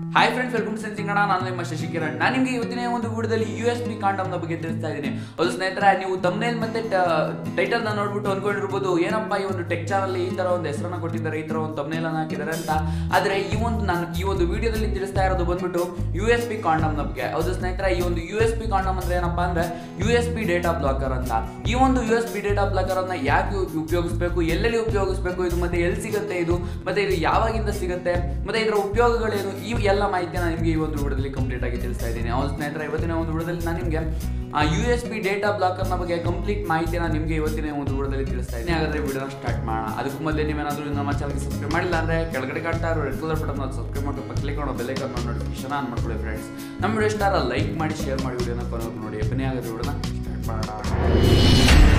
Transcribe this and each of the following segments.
hi friends welcome to ಸಿಂಗಣ ನಾನು ನಿಮ್ಮ ಶಶಿಕಿರಣ್ ನಾನು ನಿಮಗೆ ಇವತ್ತಿನ ಒಂದು ವಿಡಿಯೋದಲ್ಲಿ ಯು ಎಸ್ ಬಿ ಕಾಂಡಮ್ನ ಬಗ್ಗೆ ತಿಳಿಸ್ತಾ ಇದ್ದೀನಿ ಅದು ಸ್ನೇಹಿತರೆ ನೀವು ತಮ್ಮನೇಲ್ ಮತ್ತೆ ಟೈಟಲ್ ನ ನೋಡ್ಬಿಟ್ಟು ಅನ್ಕೊಂಡಿರ್ಬೋದು ಏನಪ್ಪ ಈ ಒಂದು ಟೆಕ್ ಚಾನಲ್ ಈ ತರ ಒಂದು ಹೆಸರನ್ನ ಕೊಟ್ಟಿದ್ದಾರೆ ಈ ತರ ಒಂದು ತಮ್ಮನೇಲ್ ಅನ್ನ ಹಾಕಿದ್ದಾರೆ ಅಂತ ಆದ್ರೆ ಈ ಒಂದು ನಾನು ಈ ಒಂದು ವಿಡಿಯೋದಲ್ಲಿ ತಿಳಿಸ್ತಾ ಇರೋದು ಬಂದ್ಬಿಟ್ಟು ಯು ಎಸ್ ಬಿ ಕಾಂಡಮ್ ಬಗ್ಗೆ ಹೌದು ಸ್ನೇಹಿತರೆ ಈ ಒಂದು ಯು ಎಸ್ ಬಿ ಕಾಂಡಮ್ ಅಂದ್ರೆ ಏನಪ್ಪಾ ಅಂದ್ರೆ U S B data blocker ಅಂತ ಈ ಒಂದು U S B data blocker ಅನ್ನ ಯಾಕೆ ಉಪಯೋಗಿಸಬೇಕು ಎಲ್ಲೆಲ್ಲಿ ಉಪಯೋಗಿಸಬೇಕು ಇದು ಮತ್ತೆ ಎಲ್ಲಿ ಸಿಗುತ್ತೆ ಇದು ಮತ್ತೆ ಇದು ಯಾವಾಗಿಂದ ಸಿಗುತ್ತೆ ಮತ್ತೆ ಇದರ ಉಪಯೋಗಗಳೇನು ಈ ಎಲ್ಲ ಮಾಹಿತಿನ ನಿಮಗೆ ಈ ಒಂದು ವಿಡಿಯೋದಲ್ಲಿ ಕಂಪ್ಲೀಟ್ ಆಗಿ ತಿಳಿಸ್ತಾ ಇದ್ದೀನಿ ಅವ್ರ ಸ್ನೇಹಿತರ ಇವತ್ತಿನ ಒಂದು ವಿಡಿಯೋದಲ್ಲಿ ನಾನು ನಿಮಗೆ ಯು ಎಸ್ ಬಿ ಡೇಟಾ ಬ್ಲಾಕರ್ನ ಬಗ್ಗೆ ಕಂಪ್ಲೀಟ್ ಮಾಹಿತಿನ ನಿಮಗೆ ಇವತ್ತಿನ ಒಂದು ವಿಡಿಯೋದಲ್ಲಿ ತಿಳಿಸ್ತಾ ಇದ್ದೀನಿ ಹಾಗಾದ್ರೆ ವಿಡಿಯೋನ ಸ್ಟಾರ್ಟ್ ಮಾಡೋಣ ಅದಕ್ಕೂ ಮೊದಲೇ ನೀವೇನಾದರೂ ನಮ್ಮ ಚಾನಲ್ಗೆ ಸಬ್ಸ್ಕ್ರೈಬ್ ಮಾಡಿಲ್ಲ ಅಂದ್ರೆ ಕೆಳಗಡೆ ಕಾಣ್ತಾ ಇರೋ ರೆಡ್ ಕಲರ್ ಬಟನ್ ಸಬ್ಸ್ಕ್ರೈಬ್ ಮಾಡ್ಕೊಂಡು ಕ್ಲಿಕ್ ಮಾಡೋ ಬೆಲ್ ಐಕಾನ್ ನೋಟಿಫಿಕೇಶನ್ ಆನ್ ಮಾಡ್ಕೊಳ್ಳಿ ಫ್ರೆಂಡ್ಸ್ ನಮ್ಮ ವಿಡಿಯೋ ಇಷ್ಟ ಲೈಕ್ ಮಾಡಿ ಶೇರ್ ಮಾಡಿ ವಿಡಿಯೋನ ಕೊನೆವರೆಗೂ ನೋಡಿ ಬನ್ನಿ ಹಾಗಾದ್ರೆ ವಿಡಿಯೋನ ಸ್ಟಾರ್ಟ್ ಮಾಡೋಣ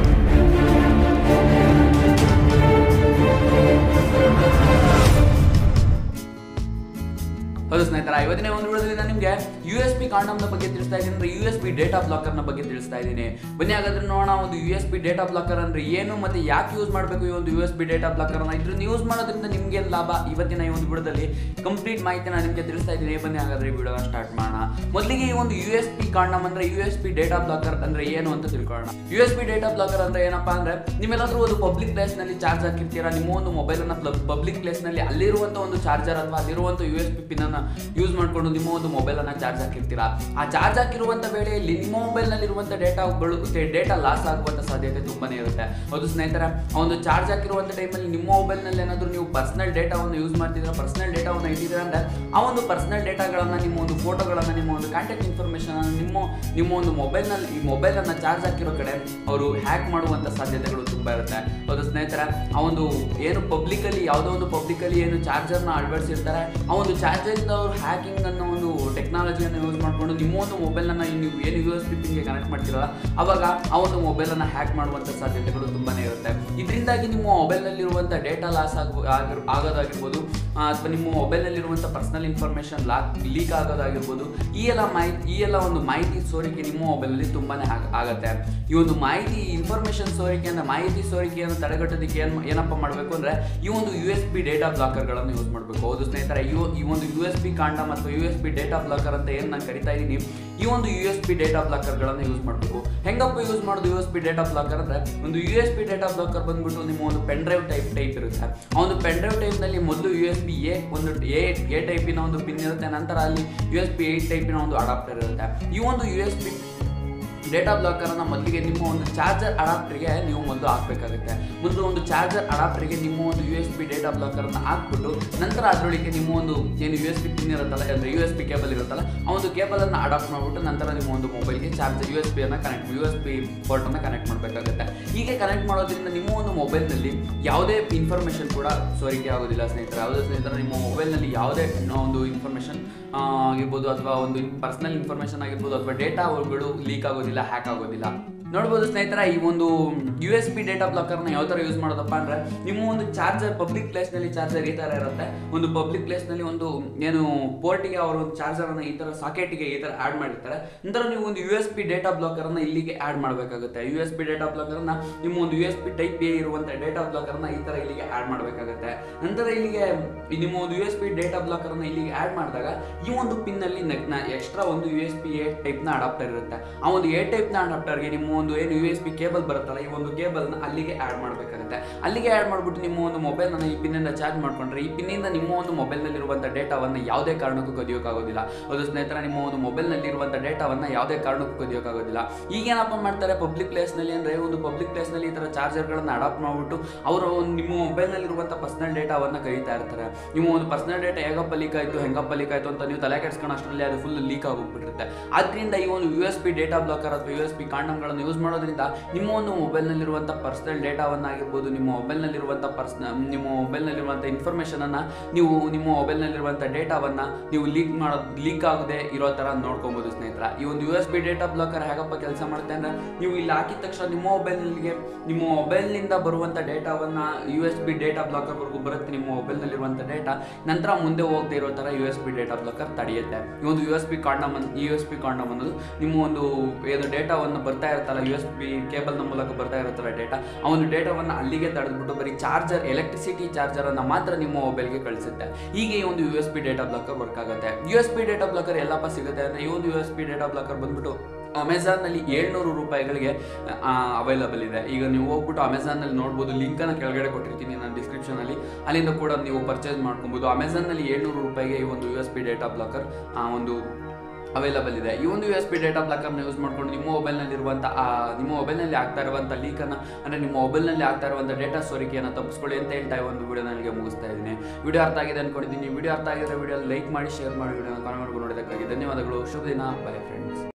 ಹೌದು ಸ್ನೇಹಿತರ ಇವತ್ತಿನ ಒಂದು ವಿಡಿಯೋದಲ್ಲಿ ನಾನು ನಿಮಗೆ ಯು ಎಸ್ ಬಿ ಕಾಂಡಮ್ನ ಬಗ್ಗೆ ತಿಳಿಸ್ತಾ ಇದ್ದೀನಿ ಅಂದ್ರೆ ಯು ಎಸ್ ಬಿ ಡೇಟಾ ಬ್ಲಾಕರ್ನ ಬಗ್ಗೆ ತಿಳಿಸ್ತಾ ಇದ್ದೀನಿ ಬನ್ನಿ ಹಾಗಾದ್ರೆ ನೋಡೋಣ ಒಂದು U S B data blocker ಅಂದ್ರೆ ಏನು ಮತ್ತೆ ಯಾಕೆ ಯೂಸ್ ಮಾಡಬೇಕು ಈ ಒಂದು ಯು ಎಸ್ ಬಿ ಡೇಟಾ ಬ್ಲಾಕರ್ನ ಇದ್ರನ್ನ ಯೂಸ್ ಮಾಡೋದ್ರಿಂದ ನಿಮ್ಗೆ ಲಾಭ ಇವತ್ತಿನ ಈ ಒಂದು ವಿಡಿಯೋದಲ್ಲಿ ಕಂಪ್ಲೀಟ್ ಮಾಹಿತಿನ ನಿಮಗೆ ತಿಳಿಸ್ತಾ ಇದ್ದೀನಿ ಬನ್ನಿ ಹಾಗಾದ್ರೆ ಈ ವಿಡಿಯೋನ ಸ್ಟಾರ್ಟ್ ಮಾಡೋಣ ಮೊದಲಿಗೆ ಈ ಒಂದು ಯು ಎಸ್ ಬಿ ಕಾಂಡಮ್ ಅಂದ್ರೆ U S B data blocker ಅಂದ್ರೆ ಏನು ಅಂತ ತಿಳ್ಕೊಳ್ಳೋಣ U S B data blocker ಅಂದ್ರೆ ಏನಪ್ಪಾ ಅಂದ್ರೆ ನಿಮ್ಮೆಲ್ಲಾದ್ರೂ ಒಂದು ಪಬ್ಲಿಕ್ ಪ್ಲೇಸ್ ನಲ್ಲಿ ಚಾರ್ಜ್ ಹಾಕಿರ್ತೀರಾ ನಿಮ್ಮ ಒಂದು ಮೊಬೈಲ್ ಅನ್ನ ಪಬ್ಲಿಕ್ ಪ್ಲೇಸ್ ನಲ್ಲಿ ಅಲ್ಲಿರುವಂತ ಒಂದು ಚಾರ್ಜರ್ ಅಥವಾ ಅಲ್ಲಿರುವಂತ ಯು ಎಸ್ ಬಿ ಪಿನ್ ಅನ್ನ ಯೂಸ್ ಮಾಡ್ಕೊಂಡು ನಿಮ್ಮ ಒಂದು ಮೊಬೈಲ್ ಅನ್ನ ಚಾರ್ಜ್ ಹಾಕಿರ್ತೀರಾ ಆ ಚಾರ್ಜ್ ಹಾಕಿರುವಂತ ವೇಳೆಯಲ್ಲಿ ನಿಮ್ಮ ಮೊಬೈಲ್ ನಲ್ಲಿ ಇರುವಂತ ಡೇಟಾಗಳು ಡೇಟಾ ಲಾಸ್ ಆಗುವಂತ ಸಾಧ್ಯತೆ ತುಂಬಾನೇ ಇರುತ್ತೆ ಅದು ಸ್ನೇಹಿತರ ಆ ಒಂದು ಚಾರ್ಜ್ ಹಾಕಿರುವಂತ ಟೈಮಲ್ಲಿ ನಿಮ್ಮ ಮೊಬೈಲ್ ನಲ್ಲಿ ಏನಾದರೂ ನೀವು ಪರ್ಸನಲ್ ಡೇಟಾವನ್ನು ಯೂಸ್ ಮಾಡ್ತಿದ್ರೆ ಪರ್ಸನಲ್ ಡೇಟಾವನ್ನು ಇಟ್ಟಿದ್ರೆ ಅಂದ್ರೆ ಆ ಒಂದು ಪರ್ಸನಲ್ ಡೇಟಾಗಳನ್ನ ನಿಮ್ಮ ಒಂದು ಫೋಟೋಗಳನ್ನ ನಿಮ್ಮ ಒಂದು ಕಾಂಟ್ಯಾಕ್ಟ್ ಇನ್ಫಾರ್ಮೇಶನ್ ನಿಮ್ಮ ನಿಮ್ಮ ಒಂದು ಮೊಬೈಲ್ ನಲ್ಲಿ ಈ ಮೊಬೈಲ್ ಅನ್ನ ಚಾರ್ಜ್ ಹಾಕಿರೋ ಕಡೆ ಅವರು ಹ್ಯಾಕ್ ಮಾಡುವಂತ ಸಾಧ್ಯತೆಗಳು ತುಂಬಾ ಇರುತ್ತೆ ಹೌದು ಸ್ನೇಹಿತರ ಆ ಒಂದು ಏನು ಪಬ್ಲಿಕ್ ಅಲ್ಲಿ ಯಾವುದೋ ಒಂದು ಪಬ್ಲಿಕ್ ಅಲ್ಲಿ ಏನು ಚಾರ್ಜರ್ ನ ಅಳವಡಿಸಿರ್ತಾರೆ ಆ ಒಂದು ಚಾರ್ಜರ್ ಇಂದ ಅವರು ಹ್ಯಾಕಿಂಗ್ ಅನ್ನೋ ಒಂದು ಟೆಕ್ನಾಲಜಿಯನ್ನು ಯೂಸ್ ಮಾಡಿಕೊಂಡು ನಿಮ್ಮ ಒಂದು ಮೊಬೈಲ್ ಅನ್ನ ನೀವು ಏನು ಯು ಎಸ್ ಗೆ ಕನೆಕ್ಟ್ ಮಾಡ್ತಿರಲ್ಲ ಅವಾಗ ಆ ಒಂದು ಮೊಬೈಲ್ ಅನ್ನ ಹ್ಯಾಕ್ ಮಾಡುವಂತ ಸಾಧ್ಯತೆಗಳು ತುಂಬಾನೇ ಇರುತ್ತೆ ಇದರಿಂದಾಗಿ ನಿಮ್ಮ ಮೊಬೈಲ್ ನಲ್ಲಿರುವಂತ ಡೇಟಾ ಲಾಸ್ ಆಗ ಆಗಿರ್- ಆಗೋದಾಗಿರ್ಬೋದು ಅಥವಾ ನಿಮ್ಮ ಮೊಬೈಲ್ ನಲ್ಲಿರುವಂತ ಪರ್ಸನಲ್ ಇನ್ಫಾರ್ಮೇಶನ್ ಲಾಕ್ ಲೀಕ್ ಆಗೋದಾಗಿರ್ಬೋದು ಈ ಎಲ್ಲ ಮಾಹಿತಿ ಈ ಎಲ್ಲ ಒಂದು ಮಾಹಿತಿ ಸೋರಿಕೆ ನಿಮ್ಮ ಮೊಬೈಲ್ ನಲ್ಲಿ ತುಂಬಾನೇ ಆಗ- ಆಗತ್ತೆ ಈ ಒಂದು ಮಾಹಿತಿ ಇನ್ಫಾರ್ಮೇಶನ್ ಸೋರಿಕೆಯನ್ನು ಮಾಹಿತಿ ಸೋರಿಕೆಯನ್ನು ತಡೆಗಟ್ಟೋದಕ್ಕೆ ಏನ್ ಏನಪ್ಪ ಮಾಡಬೇಕು ಅಂದ್ರೆ ಈ ಒಂದು ಯು ಎಸ್ ಬಿ ಡೇಟಾ ಬ್ಲಾಕರ್ಗಳನ್ನು ಯೂಸ್ ಮಾಡಬೇಕು ಹೌದು ಸ್ನೇಹಿತರೆ ಇವು ಈ ಒಂದು ಯು ಎಸ್ ಬಿ ಕಾಂಡಮ್ ಅಥವಾ U S B data blocker ಅಂತ ಏನು ನಾನು ಕರಿತಾ ಇದ್ದೀನಿ ಈ ಒಂದು ಯು ಎಸ್ ಬಿ ಡೇಟಾ ಬ್ಲಾಕರ್ಗಳನ್ನು ಯೂಸ್ ಮಾಡಬೇಕು ಹೆಂಗಪ್ಪ ಯೂಸ್ ಮಾಡೋದು U S B data blocker ಅಂದ್ರೆ ಒಂದು U S B data blocker ಬಂದ್ಬಿಟ್ಟು ನಿಮ್ಮ ಒಂದು ಪೆನ್ ಡ್ರೈವ್ ಟೈಪ್ ಟೈಪ್ ಇರುತ್ತೆ ಆ ಒಂದು ಪೆನ್ ಡ್ರೈವ್ ಟೈಪ್ ನಲ್ಲಿ ಮೊದಲು ಯು ಎಸ್ ಬಿ ಎ ಒಂದು ಎ ಎ ಟೈಪಿನ ಒಂದು ಪಿನ್ ಇರುತ್ತೆ ನಂತರ ಅಲ್ಲಿ ಯು ಎಸ್ ಬಿ ಏಟ್ ಟೈಪಿನ ಒಂದು ಅಡಾಪ್ಟರ್ ಇರುತ್ತೆ ಈ ಒಂದು ಯು ಎಸ್ ಬಿ ಡೇಟಾ ಬ್ಲಾಕರನ್ನು ಮೊದಲಿಗೆ ನಿಮ್ಮ ಒಂದು ಚಾರ್ಜರ್ ಅಡಾಪ್ಟರ್ಗೆ ನೀವು ಮೊದಲು ಹಾಕಬೇಕಾಗುತ್ತೆ ಮೊದಲು ಒಂದು ಚಾರ್ಜರ್ ಅಡಾಪ್ಟರ್ಗೆ ನಿಮ್ಮ ಒಂದು ಯು ಎಸ್ ಬಿ ಡೇಟಾ ಬ್ಲಾಕರನ್ನು ಹಾಕ್ಬಿಟ್ಟು ನಂತರ ಅದರೊಳಗೆ ನಿಮ್ಮ ಒಂದು ಏನು ಯು ಎಸ್ ಬಿ ಪಿನ್ ಇರುತ್ತಲ್ಲ ಅಂದರೆ ಯು ಎಸ್ ಬಿ ಕೇಬಲ್ ಇರುತ್ತಲ್ಲ ಆ ಒಂದು ಕೇಬಲನ್ನು ಅಡಾಪ್ಟ್ ಮಾಡಿಬಿಟ್ಟು ನಂತರ ನಿಮ್ಮ ಒಂದು ಮೊಬೈಲ್ಗೆ ಚಾರ್ಜರ್ ಯು ಎಸ್ ಬಿಯನ್ನು ಕನೆಕ್ಟ್ ಯು ಎಸ್ ಬಿ ಪೋರ್ಟನ್ನು ಕನೆಕ್ಟ್ ಮಾಡಬೇಕಾಗುತ್ತೆ ಹೀಗೆ ಕನೆಕ್ಟ್ ಮಾಡೋದ್ರಿಂದ ನಿಮ್ಮ ಒಂದು ಮೊಬೈಲ್ನಲ್ಲಿ ಯಾವುದೇ ಇನ್ಫಾರ್ಮೇಷನ್ ಕೂಡ ಸೋರಿಕೆ ಆಗೋದಿಲ್ಲ ಸ್ನೇಹಿತರೆ ಯಾವುದೇ ಸ್ನೇಹಿತರೆ ನಿಮ್ಮ ಮೊಬೈಲ್ನಲ್ಲಿ ಯಾವುದೇ ಒಂದು ಇನ್ಫಾರ್ಮೇಷನ್ ಆಗಿರ್ಬೋದು ಅಥವಾ ಒಂದು ಪರ್ಸನಲ್ ಇನ್ಫಾರ್ಮೇಷನ್ ಆಗಿರ್ಬೋದು ಅಥವಾ ಡೇಟಾಗಳು ಲೀಕ್ ಆಗೋದಿಲ್ಲ ಹ್ಯಾಕ್ ಆಗೋದಿಲ್ಲ ನೋಡ್ಬೋದು ಸ್ನೇಹಿತರ ಈ ಒಂದು ಯು ಎಸ್ ಬಿ ಡೇಟಾ ಬ್ಲಾಕರ್ನ ಯಾವ ಥರ ಯೂಸ್ ಮಾಡೋದಪ್ಪ ಅಂದ್ರೆ ನಿಮ್ಮ ಒಂದು ಚಾರ್ಜರ್ ಪಬ್ಲಿಕ್ ಪ್ಲೇಸ್ನಲ್ಲಿ ಚಾರ್ಜರ್ ಈ ಥರ ಇರುತ್ತೆ ಒಂದು ಪಬ್ಲಿಕ್ ಪ್ಲೇಸ್ನಲ್ಲಿ ಒಂದು ಏನು ಪೋರ್ಟಿಗೆ ಅವರು ಒಂದು ಚಾರ್ಜರನ್ನು ಈ ಥರ ಸಾಕೆಟ್ಗೆ ಈ ಥರ ಆ್ಯಡ್ ಮಾಡಿರ್ತಾರೆ ನಂತರ ನೀವು ಒಂದು ಯು ಎಸ್ ಬಿ ಡೇಟಾ ಬ್ಲಾಕರನ್ನು ಇಲ್ಲಿಗೆ ಆ್ಯಡ್ ಮಾಡಬೇಕಾಗುತ್ತೆ ಯು ಎಸ್ ಬಿ ಡೇಟಾ ಬ್ಲಾಕರನ್ನ ನಿಮ್ಮ ಒಂದು U S B type A ಇರುವಂಥ ಡೇಟಾ ಬ್ಲಾಕರ್ನ ಈ ಥರ ಇಲ್ಲಿಗೆ ಆ್ಯಡ್ ಮಾಡಬೇಕಾಗುತ್ತೆ ನಂತರ ಇಲ್ಲಿಗೆ ಈ ನಿಮ್ಮ ಒಂದು ಯು ಎಸ್ ಬಿ ಡೇಟಾ ಬ್ಲಾಕರ್ನ ಇಲ್ಲಿಗೆ ಆ್ಯಡ್ ಮಾಡಿದಾಗ ಈ ಒಂದು ಪಿನ್ನಲ್ಲಿ ಎಕ್ಸ್ಟ್ರಾ ಒಂದು ಯು ಎಸ್ ಬಿ ಎ ಟೈಪ್ನ ಅಡಾಪ್ಟರ್ ಇರುತ್ತೆ ಆ ಒಂದು ಎ ಟೈಪ್ನ ಅಡಾಪ್ಟರ್ಗೆ ನಿಮ್ಮ ಒಂದು ಏನು ಯು ಎಸ್ ಬಿ ಕೇಬಲ್ ಬರುತ್ತಲ್ಲ ಈ ಒಂದು ಕೇಬಲ್ನ ಅಲ್ಲಿಗೆ ಆ್ಯಡ್ ಮಾಡಬೇಕಾಗುತ್ತೆ ಅಲ್ಲಿಗೆ ಆ್ಯಡ್ ಮಾಡಿಬಿಟ್ಟು ನಿಮ್ಮ ಒಂದು ಮೊಬೈಲ್ನ ಈ ಪಿನ್ನಿಂದ ಚಾರ್ಜ್ ಮಾಡ್ಕೊಂಡ್ರೆ ಈ ಪಿನ್ನಿಂದ ನಿಮ್ಮ ಒಂದು ಮೊಬೈಲ್ನಲ್ಲಿರುವಂಥ ಡೇಟಾವನ್ನು ಯಾವುದೇ ಕಾರಣಕ್ಕೂ ಕದಿಯೋಕ್ಕಾಗೋದಿಲ್ಲ ಅದು ಸ್ನೇಹಿತರ ನಿಮ್ಮ ಒಂದು ಮೊಬೈಲ್ನಲ್ಲಿರುವಂಥ ಡೇಟಾವನ್ನು ಯಾವುದೇ ಕಾರಣಕ್ಕೂ ಕದಿಯೋಕ್ಕಾಗೋದಿಲ್ಲ ಈಗೇನಪ್ಪ ಮಾಡ್ತಾರೆ ಪಬ್ಲಿಕ್ ಪ್ಲೇಸ್ನಲ್ಲಿ ಅಂದರೆ ಒಂದು ಪಬ್ಲಿಕ್ ಪ್ಲೇಸ್ನಲ್ಲಿ ಈ ಥರ ಚಾರ್ಜರ್ಗಳನ್ನು ಅಡಾಪ್ಟ್ ಮಾಡಿಬಿಟ್ಟು ಅವರು ನಿಮ್ಮ ಮೊಬೈಲ್ನಲ್ಲಿರುವಂಥ ಪರ್ಸನಲ್ ಡೇಟಾವನ್ನು ಕರೀತಾ ಇರ್ತಾರೆ ನಿಮ್ಮ ಒಂದು ಪರ್ಸನಲ್ ಡೇಟಾ ಹೇಗಪ್ಪ ಲೀಕ್ ಆಯಿತು ಹೆಂಗಪ್ಪ ಲೀಕ್ ಆಯಿತು ಅಂತ ನೀವು ತಲೆ ಕೆಡ್ಸ್ಕೊಂಡು ಅಷ್ಟರಲ್ಲಿ ಅದು ಫುಲ್ ಲೀಕ್ ಆಗೋಗ್ಬಿಟ್ಟಿರುತ್ತೆ ಆದ್ದರಿಂದ ಈ ಒಂದು U S B data blocker ಅಥವಾ ಯು ಎಸ್ ಬಿ ಕಾಂಡಮ್ಗಳನ್ನು ಯೂಸ್ ಮಾಡೋದ್ರಿಂದ ನಿಮ್ಮ ಒಂದು ಮೊಬೈಲ್ನಲ್ಲಿರುವಂಥ ಪರ್ಸನಲ್ ಡೇಟಾವನ್ನು ಆಗಿರ್ಬೋದು ನಿಮ್ಮ ಮೊಬೈಲ್ನಲ್ಲಿರುವಂಥ ಪರ್ಸ್ನ ನಿಮ್ಮ ಮೊಬೈಲ್ನಲ್ಲಿರುವಂಥ ಇನ್ಫಾರ್ಮೇಷನನ್ನು ನೀವು ನಿಮ್ಮ ಮೊಬೈಲ್ನಲ್ಲಿರುವಂಥ ಡೇಟಾವನ್ನು ನೀವು ಲೀಕ್ ಮಾಡೋ ಲೀಕ್ ಆಗದೆ ಇರೋ ಥರ ನೋಡ್ಕೊಬೋದು ಸ್ನೇಹಿತರ ಈ ಒಂದು U S B data blocker ಹೇಗಪ್ಪ ಕೆಲಸ ಮಾಡುತ್ತೆ ಅಂದರೆ ನೀವು ಇಲ್ಲಿ ಹಾಕಿದ ತಕ್ಷಣ ನಿಮ್ಮ ಮೊಬೈಲ್ಗೆ ನಿಮ್ಮ ಮೊಬೈಲ್ನಿಂದ ಬರುವಂಥ ಡೇಟಾವನ್ನು ಯು ಎಸ್ ಬಿ ಡೇಟಾ ಬ್ಲಾಕರ್ವರೆಗೂ ಬರುತ್ತೆ ನಿಮ್ಮ ಮೊಬೈಲ್ನಲ್ಲಿರುವಂಥ ಡೇಟಾ ನಂತರ ಮುಂದೆ ಹೋಗದೆ ಇರೋ ಥರ U S B data blocker ತಡೆಯುತ್ತೆ ಈ ಒಂದು U S B condom U S B condom ಅನ್ನೋದು ನಿಮ್ಮ ಒಂದು ಏನು ಡೇಟಾವನ್ನು ಬರ್ತಾ ಇರುತ್ತಲ್ಲ ಯು ಎಸ್ ಬಿ ಕೇಬಲ್ನ ಮೂಲಕ ಬರ್ತಾ ಇರುತ್ತಲ್ಲ ಡೇಟಾ ಆ ಒಂದು ಡೇಟಾವನ್ನು ಅಲ್ಲಿಗೆ ತಡೆದ್ಬಿಟ್ಟು ಬರೀ ಚಾರ್ಜರ್ ಎಲೆಕ್ಟ್ರಿಸಿಟಿ ಚಾರ್ಜರನ್ನು ಮಾತ್ರ ನಿಮ್ಮ ಮೊಬೈಲ್ಗೆ ಕಳಿಸುತ್ತೆ ಹೀಗೆ ಈ ಒಂದು U S B data blocker work ಆಗುತ್ತೆ U S B data blocker ಎಲ್ಲಪ್ಪ ಸಿಗುತ್ತೆ ಅಂದರೆ ಈ ಒಂದು U S B data blocker ಬಂದ್ಬಿಟ್ಟು ಅಮೆಝಾನ್ನಲ್ಲಿ ಏಳ್ನೂರು ರೂಪಾಯಿಗಳಿಗೆ ಅವೈಲಬಲ್ ಇದೆ ಈಗ ನೀವು ಹೋಗ್ಬಿಟ್ಟು ಅಮೆಝಾನ್ನಲ್ಲಿ ನೋಡ್ಬೋದು ಲಿಂಕನ್ನು ಕೆಳಗಡೆ ಕೊಟ್ಟಿರ್ತೀನಿ ನಾನು ಡಿಸ್ಕ್ರಿಪ್ಷನಲ್ಲಿ ಅಲ್ಲಿಂದ ಕೂಡ ನೀವು ಪರ್ಚೇಸ್ ಮಾಡ್ಕೊಬೋದು ಅಮೆಝಾನ್ನಲ್ಲಿ ಏಳ್ನೂರು ರೂಪಾಯಿಗೆ ಈ ಒಂದು U S B data blocker ಒಂದು ಅವೈಲಬಲ್ ಇದೆ ಈ ಒಂದು ಯು ಎಸ್ ಬಿ ಡೇಟಾ ಬ್ಲಾಕರ್ನ ಯೂಸ್ ಮಾಡ್ಕೊಂಡು ನಿಮ್ಮ ಮೊಬೈಲ್ನಲ್ಲಿ ಇರುವಂಥ ನಿಮ್ಮ ಮೊಬೈಲ್ನಲ್ಲಿ ಆಗ್ತಾ ಇರುವಂಥ ಲೀಕನ್ನು ಅಂದರೆ ನಿಮ್ಮ ಮೊಬೈಲ್ನಲ್ಲಿ ಆಗ್ತಾ ಇರುವಂಥ ಡೇಟಾ ಸೋರಿಕೆಯನ್ನು ತಪ್ಪಿಸ್ಕೊಳ್ಳಿ ಅಂತ ಹೇಳ್ತಾ ಈ ಒಂದು ವಿಡಿಯೋ ನನಗೆ ಮುಗಿಸ್ತಾ ಇದ್ದೀನಿ ವಿಡಿಯೋ ಅರ್ಥ ಆಗಿದೆ ಅನ್ಕೊಂಡಿದ್ದೀನಿ ವಿಡಿಯೋ ಅರ್ಥ ಆಗಿದ್ರೆ ವಿಡಿಯೋ ಲೈಕ್ ಮಾಡಿ ಶೇರ್ ಮಾಡಿ ವಿಡಿಯೋನ ಕಾಮೆಂಟ್ ನೋಡೋದಕ್ಕಾಗಿ ಧನ್ಯವಾದಗಳು ಶುಭ ದಿನ ಬೈ ಫ್ರೆಂಡ್ಸ್